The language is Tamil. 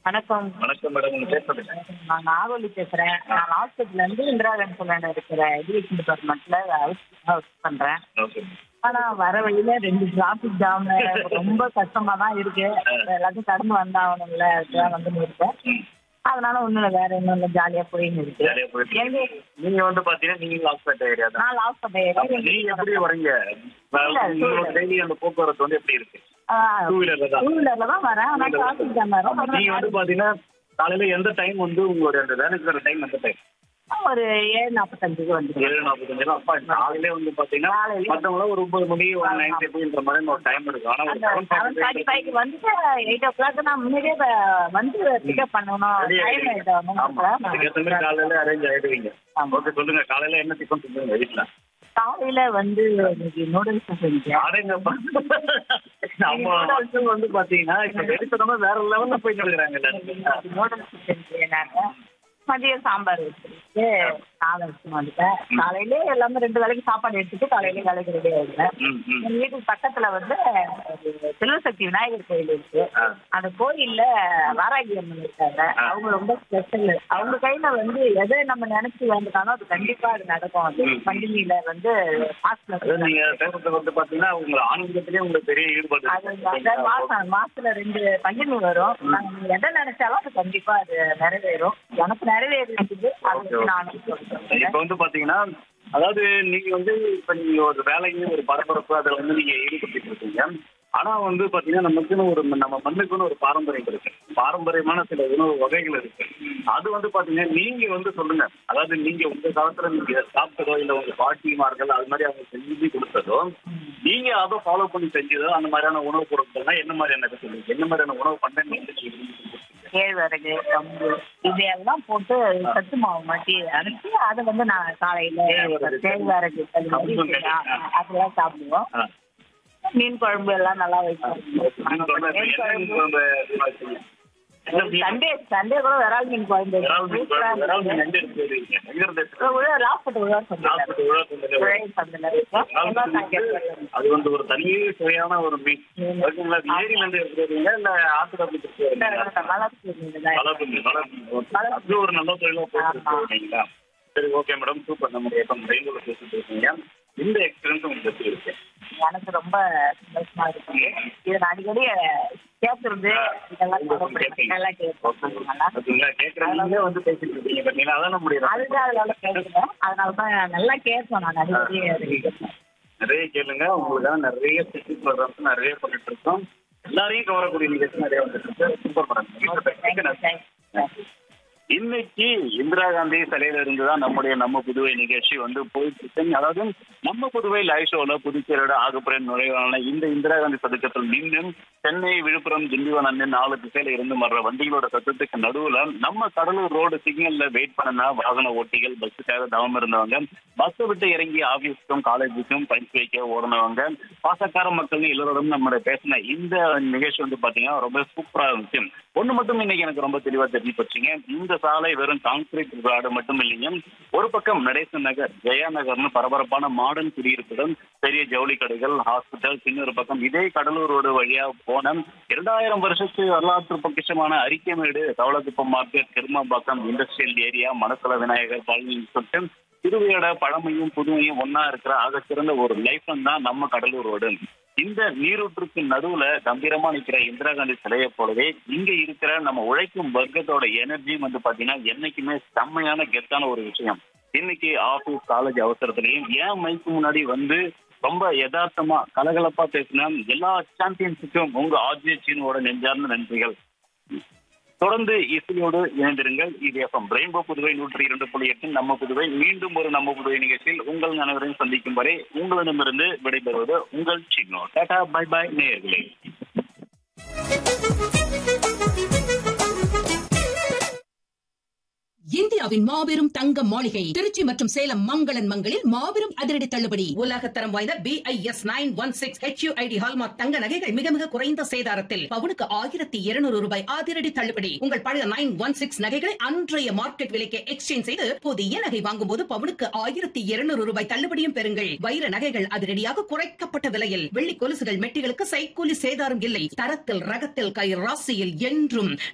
வணக்கம் வணக்கம் மேடம் உங்க பேர் சொல்லுங்க நான் நாகவலி பேசுறேன் நான் ஹாஸ்பிட்டல்ல இருந்து இந்திரா காந்தி கல்யாணம் இருக்கிற எஜுகேஷன் டிபார்ட்மெண்ட்ல ஒர்க் பண்றேன் ஓகே ஆனா வர வழியில ரெண்டு டிராபிக் ஜாம் ரொம்ப கஷ்டமா தான் இருக்கு எல்லாத்தையும் கடந்து வந்தாகணும்ல அதுதான் வந்து இருக்கேன் ம் அதனால ஒண்ணும் இல்லை வேற ஒண்ணும் இல்லை ஜாலியா போயின்னு இருக்கு ஜாலியா போயிட்டு எங்க நீங்க வந்து பாத்தீங்கன்னா நீங்க லாஸ்பேட் ஏரியா தான் நான் லாஸ்ட் அப்ப நீங்க எப்படி வரீங்க உங்களோட டெய்லி அந்த போக்குவரத்து வந்து எப்படி இருக்கு டூ வீலர்ல தான் டூ வீலர்ல தான் வரேன் ஆனா டிராபிக் ஜாம் நீங்க வந்து வரும் பாத்தீங்கன்னா காலையில எந்த டைம் வந்து உங்களுடைய அந்த வேலைக்கு வர டைம் எந்த டைம் ஒரு ஏழு நாற்பத்தஞ்சுக்கு வந்துருக்கேன் ஏழு நாற்பத்தஞ்சு அப்பா காலையிலே வந்து பாத்தீங்கன்னா காலையிலே. மத்தவங்கள ஒரு ஒன்பது மணி ஒரு நைன் தேர்ட்டின்ற மாதிரி ஒரு டைம் இருக்கு ஆனா ஒரு அந்த செவன் செவன் ஃபார்ட்டி ஃபைவ் வந்துட்டு எயிட் ஓ கிளாக் நான் முன்னாடியே வ- வந்து பிக்கப் பண்ணணும் டைம் ஆமா அதுக்கேற்ற மாதிரி ஆயிடும் காலையில அரேஞ்ச் ஆயிடுவீங்க ஆமா. ஓகே சொல்லுங்க காலையில என்ன டிஃபன் செஞ்சீங்க வீட்டுல காலையில வந்து இன்னைக்கு நூடுல்ஸ் செஞ்சேன் அடேங்கப்பா. நம்ம ஆட்கள் வந்து பாத்தீங்கன்னா இப்ப வெறித்தனமா வேற லெவல்ல போயிட்டு இருக்கிறாங்க எல்லாரும். நூடுல்ஸ் செஞ்சேன் நானு மதியம் சாம்பார் வச்சுட்டு சாதம் வச்சு வந்துட்டேன் காலையிலே எல்லாமே ரெண்டு வேலைக்கு சாப்பாடு எடுத்துட்டு காலையிலே வேலைக்கு ரெடி ஆயிடுவேன் ம், ம். எங்க வீட்டுக்கு பக்கத்துல வந்து ஒரு செல்வசக்தி விநாயகர் கோயில் இருக்கு ஆ. அந்த கோயில்ல வாராகி அம்மன் இருக்காங்க அவங்க ரொம்ப ஸ்பெஷல் அவங்க கையில வந்து எதை நம்ம நினைச்சு வேண்டுனாலும் அது கண்டிப்பா அது நடக்கும் அது ம். பண்டிகையில வந்து மாசத்துல அதாவது நீங்க பேசுறது வந்து பாத்தீங்கன்னா உங்க ஆன்மீகத்திலேயே உங்களுக்கு பெரிய ஈடுபாடு அது இருக்கு. அந்த மாசம் மாசத்துல ரெண்டு பஞ்சமி வரும் நாங்க நீங்க எதை நினைச்சாலும் அது கண்டிப்பா அது நிறைவேறும் எனக்கு நிறைவேறிஇருக்குது அது வந்து நானும் சொல்றேன் இப்ப வந்து பாத்தீங்கன்னா அதாவது நீங்க வந்து இப்ப நீங்க ஒரு வேலைக்கு ஒரு பரபரப்பு அதுல வந்து நீங்க ஈடுபட்டு இருக்கீங்க ஆனா வந்து பாத்தீங்கன்னா நமக்குன்னு ஒரு நம்ம மண்ணுக்குன்னு ஒரு பாரம்பரியம் இருக்கு பாரம்பரியமான சில உணவு வகைகள் இருக்கு அது வந்து பாத்தீங்கன்னா நீங்க வந்து சொல்லுங்க அதாவது நீங்க உங்க காலத்துல நீங்க சாப்பிட்டதோ இல்ல உங்க பாட்டிமார்கள் அது மாதிரி அவங்க செஞ்சு கொடுத்ததோ நீங்க அதை ஃபாலோ பண்ணி செஞ்சதோ அந்த மாதிரியான உணவு பொருட்கள்னா என்ன மாதிரியான இது சொல்லுங்க என்ன மாதிரியான உணவு பண்ண நீங்க செஞ்சீங்க? கேழ்வரகு கம்பு இதையெல்லாம் போட்டு சத்து மாவு மாட்டி அரைச்சி அதை வந்து நான் காலையில கேழ்வரகு. கேழ்வரகு களி மாதிரி கம்பு செய்யலாம். அதெல்லாம் சாப்பிடுவோம் ஆ. மீன் குழம்பு எல்லாம் நல்லா வைப்போம் மீன் குழம்பு மீன் என்ன மீன் குழம்பு குழம்பு இதுவா வச்சீங்க? என்ன மீன்? சண்டே சண்டே கூட விரால் மீன் குழம்பு விரால் மீன் குழம்பு. விரால் மீன் எங்க இருக்கு? எங்க இருந்து எடுத்துட்டு லாஸ்ட் உழவர் சாப்பிட்டு உழவு செஞ்சது. உழவர் சந்தையில இருக்கும் விரால் எல்லாம் மீன் வந்து சாப்பிட்டு அது வந்து ஒரு தனி சுவையான ஒரு மீன் ஓகேங்களா அது ஏரியில இருந்து எடுத்துருவீங்க இல்ல ஆத்துல இருந்து எடுத்துருவீங்க வளர்ப்பு மீன் வளர்ப்பு மீன் அது ஒரு நல்ல தொழிலா போயிட்டு இருக்கீங்களா சரி ஓகே மேடம் சூப்பர் நம்முடைய இப்போ ரெயின்போல பேசிட்டு இருக்கீங்க இந்த எக்ஸ்பீரியன்ஸ் உங்களுக்கு எப்படி இருக்கு எனக்கு ரொம்ப சந்தோஷமா இருக்கு இதை நான் அடிக்கடி கேட்கறது இதெல்லாம் கவலைப்படுறேன். நல்லா கேட்போம் நல்லா ஓகேங்களா கேட்கறவங்களே வந்து பேசிட்டு இருக்கீங்க பார்த்தீங்களா அதான் நம்முடைய அதுதான் அதனால கேட்கிறேன் அதனால தான் நல்லா கேட்போம் நான் அடிக்கடி அதை கேட்பேன். நிறைய கேளுங்க உங்களுக்காக நிறைய சிட்டி ப்ரோக்ராம்ஸ் நிறைய பண்ணிட்டு இருக்கோம் எல்லாரையும் கவரக்கூடிய நிகழ்ச்சி நிறைய வந்துட்டு இருக்கு super Okay, thank you, madam thank you. Thank you. இன்னைக்கு இந்திரா காந்தி சிலையில இருந்து தான் நம்முடைய நம்ம புதுவை நிகழ்ச்சி வந்து போயிட்டு இருக்கு அதாவது நம்ம புதுவை லைவ் ஷோல புதுச்சேரியோட ஆகப்புற நுழைவான இந்த இந்திரா காந்தி சதுக்கத்தில் நின்று சென்னை விழுப்புரம் திண்டிவனம் நாலு திசையில இருந்து வர்ற வண்டிகளோட சத்தத்துக்கு நடுவுல நம்ம கடலூர் ரோடு சிக்னல்ல வெயிட் பண்ணனா வாகன ஓட்டிகள் பஸ்ஸுக்காக தவம் இருந்தவங்க பஸ் விட்டு இறங்கி ஆபீஸ்க்கும் காலேஜுக்கும் படிச்சு வைக்க ஓடினவங்க பாசக்கார மக்கள் எல்லோரும் நம்ம பேசின இந்த நிகழ்ச்சி வந்து பாத்தீங்கன்னா ரொம்ப சூப்பரா இருந்துச்சு ஒண்ணு மட்டும் இன்னைக்கு எனக்கு ரொம்ப தெளிவா தெரிஞ்சு போச்சுங்க இந்த சாலை வெறும் கான்கிரீட் ரோடு மட்டும் இல்லைங்க ஒரு பக்கம் நடேசன் நகர் ஜெயா நகர்னு பரபரப்பான மாடர்ன் குடியிருப்புகள் பெரிய ஜவுளி கடைகள் ஹாஸ்பிட்டல் இன்னொரு பக்கம் இதே கடலூர் ரோடு வழியா போன இரண்டாயிரம் வருஷத்து வரலாற்று பொக்கிஷமான Arikamedu Thavalakuppam market Kirumampakkam industrial area Manakula Vinayagar Palani சொல்லிட்டு திருவையோட பழமையும் புதுமையும் ஒன்னா இருக்கிற ஆகச்சிறந்த ஒரு லைஃப் தான் நம்ம கடலூர் ரோடு இந்த நீரூற்றுக்கு நடுவுல கம்பீரமா நிக்கிற இந்திரா காந்தி சிலையை போலவே இங்க இருக்கிற நம்ம உழைக்கும் வர்க்கத்தோட எனர்ஜியும் வந்து பாத்தீங்கன்னா என்னைக்குமே செம்மையான கெத்தான ஒரு விஷயம் இன்னைக்கு ஆபீஸ் காலேஜ் அவசரத்திலையும் ஏன் மைக்கு முன்னாடி வந்து ரொம்ப யதார்த்தமா கலகலப்பா பேசின எல்லா சாம்பியன்ஸுக்கும் உங்க ஆர்ஜிஎச்சினோட நெஞ்சார்ந்த நன்றிகள் தொடர்ந்து இசையோடு இணைந்திருங்கள் இது எஃப்எம் ரெயின்போ புதுவை நூற்றி இரண்டு புள்ளி எட்டு நம்ம புதுவை மீண்டும் ஒரு நம்ம புதுவை நிகழ்ச்சியில் உங்கள் அனைவரையும் சந்திக்கும் வரை உங்களிடமிருந்து விடைபெறுவது உங்கள் சிக்னோ டாடா பை பை நேயர்களே இந்தியாவின் மாபெரும் தங்க மாளிகை திருச்சி மற்றும் சேலம் மங்களன் மங்களில் மாபெரும் அதிரடி தள்ளுபடி உலகத்தரம் வாய்ந்த B I S nine one six HUID hallmark தங்க நகைகள் மிக மிக குறைந்த சேதாரத்தில் பவுனுக்கு ஆயிரத்தி இருநூறு ரூபாய் அதிரடி தள்ளுபடி உங்கள் பழைய நைன் ஒன் சிக்ஸ் நகைகளை அன்றைய மார்க்கெட் விலைக்கு எக்ஸ்சேஞ்ச் செய்து புதிய நகை வாங்கும் போது பவுனுக்கு ஆயிரத்தி இருநூறு ரூபாய் தள்ளுபடியும் பெறுங்கள் வைர நகைகள் அதிரடியாக குறைக்கப்பட்ட விலையில் வெள்ளி கொலுசுகள் மெட்டிகளுக்கு சைக்கூலி சேதாரம் இல்லை தரத்தில் ரகத்தில் கை ராசியில் என்றும்